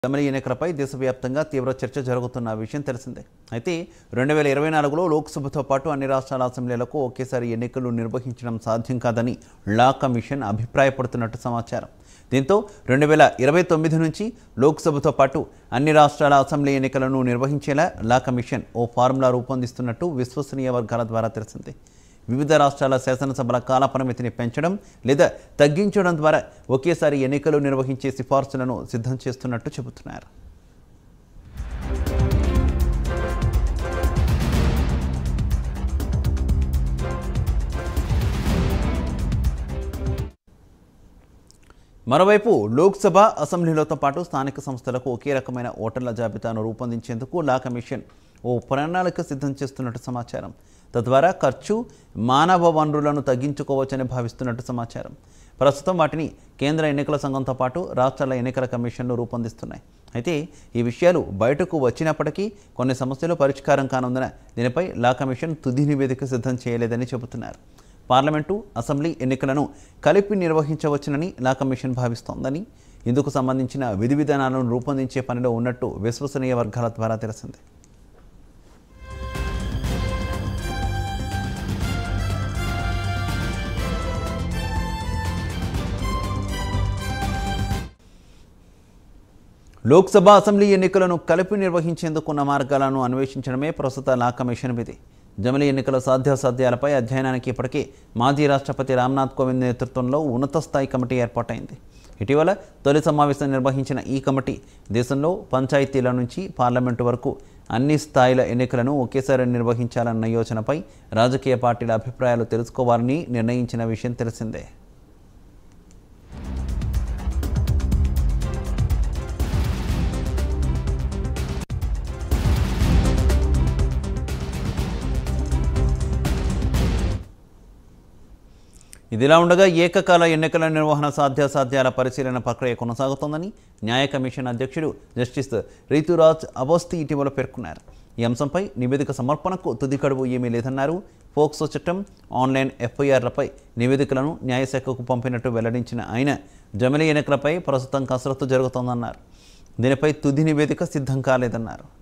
జమిలీ ఎన్నికలపై దేశవ్యాప్తంగా తీవ్ర చర్చ జరుగుతున్న విషయం తెలిసిందే అయితే రెండు వేల ఇరవై నాలుగులో లోక్సభతో పాటు అన్ని రాష్ట్రాల అసెంబ్లీలకు ఒకేసారి ఎన్నికలు నిర్వహించడం సాధ్యం కాదని లా కమిషన్ అభిప్రాయపడుతున్నట్టు సమాచారం దీంతో రెండు వేల ఇరవై తొమ్మిది నుంచి లోక్సభతో పాటు అన్ని రాష్ట్రాల అసెంబ్లీ ఎన్నికలను నిర్వహించేలా లా కమిషన్ ఓ ఫార్ములా రూపొందిస్తున్నట్టు విశ్వసనీయ వర్గాల ద్వారా తెలిసింది వివిధ రాష్ట్రాల శాసనసభల కాల పరిమితిని పెంచడం లేదా తగ్గించడం ద్వారా ఒకేసారి ఎన్నికలు నిర్వహించే సిఫార్సులను సిద్ధం చేస్తున్నట్టు చెబుతున్నారు మరోవైపు లోక్సభ అసెంబ్లీలతో పాటు స్థానిక సంస్థలకు ఒకే రకమైన ఓటర్ల జాబితాను రూపొందించేందుకు లా కమిషన్ ఓ ప్రణాళిక సిద్ధం చేస్తున్నట్టు సమాచారం తద్వారా ఖర్చు మానవ వనరులను తగ్గించుకోవచ్చని భావిస్తున్నట్టు సమాచారం ప్రస్తుతం వాటిని కేంద్ర ఎన్నికల సంఘంతో పాటు రాష్ట్రాల ఎన్నికల కమిషన్లు రూపొందిస్తున్నాయి అయితే ఈ విషయాలు బయటకు వచ్చినప్పటికీ కొన్ని సమస్యలు పరిష్కారం కానుందన దీనిపై లా కమిషన్ తుది నివేదిక సిద్ధం చేయలేదని చెబుతున్నారు పార్లమెంటు అసెంబ్లీ ఎన్నికలను కలిపి నిర్వహించవచ్చునని లా కమిషన్ భావిస్తోందని ఇందుకు సంబంధించిన విధి విధానాలను రూపొందించే పనిలో ఉన్నట్టు విశ్వసనీయ వర్గాల ద్వారా తెలిసింది లోక్సభ అసెంబ్లీ ఎన్నికలను కలిపి నిర్వహించేందుకున్న మార్గాలను అన్వేషించడమే ప్రస్తుత లా కమిషన్ విధి జమిలీ ఎన్నికల సాధ్యాసాధ్యాలపై అధ్యయనానికి ఇప్పటికే మాజీ రాష్ట్రపతి రామ్నాథ్ కోవింద్ నేతృత్వంలో ఉన్నత స్థాయి కమిటీ ఏర్పాటైంది ఇటీవల తొలి సమావేశం నిర్వహించిన ఈ కమిటీ దేశంలో పంచాయతీల నుంచి పార్లమెంటు వరకు అన్ని స్థాయిల ఎన్నికలను ఒకేసారి నిర్వహించాలన్న యోచనపై రాజకీయ పార్టీల అభిప్రాయాలు తెలుసుకోవాలని నిర్ణయించిన విషయం తెలిసిందే ఇదిలా ఉండగా ఏకకాల ఎన్నికల నిర్వహణ సాధ్యాసాధ్యాల పరిశీలన ప్రక్రియ కొనసాగుతోందని న్యాయ కమిషన్ అధ్యక్షుడు జస్టిస్ రీతురాజ్ అవస్థి ఇటీవల పేర్కొన్నారు ఈ అంశంపై నివేదిక సమర్పణకు తుది గడువు ఏమీ లేదన్నారు పోక్సో చట్టం ఆన్లైన్ ఎఫ్ఐఆర్లపై నివేదికలను న్యాయశాఖకు పంపినట్టు వెల్లడించిన ఆయన జమిలీ ఎన్నికలపై ప్రస్తుతం కసరత్తు జరుగుతోందన్నారు దీనిపై తుది నివేదిక సిద్ధం కాలేదన్నారు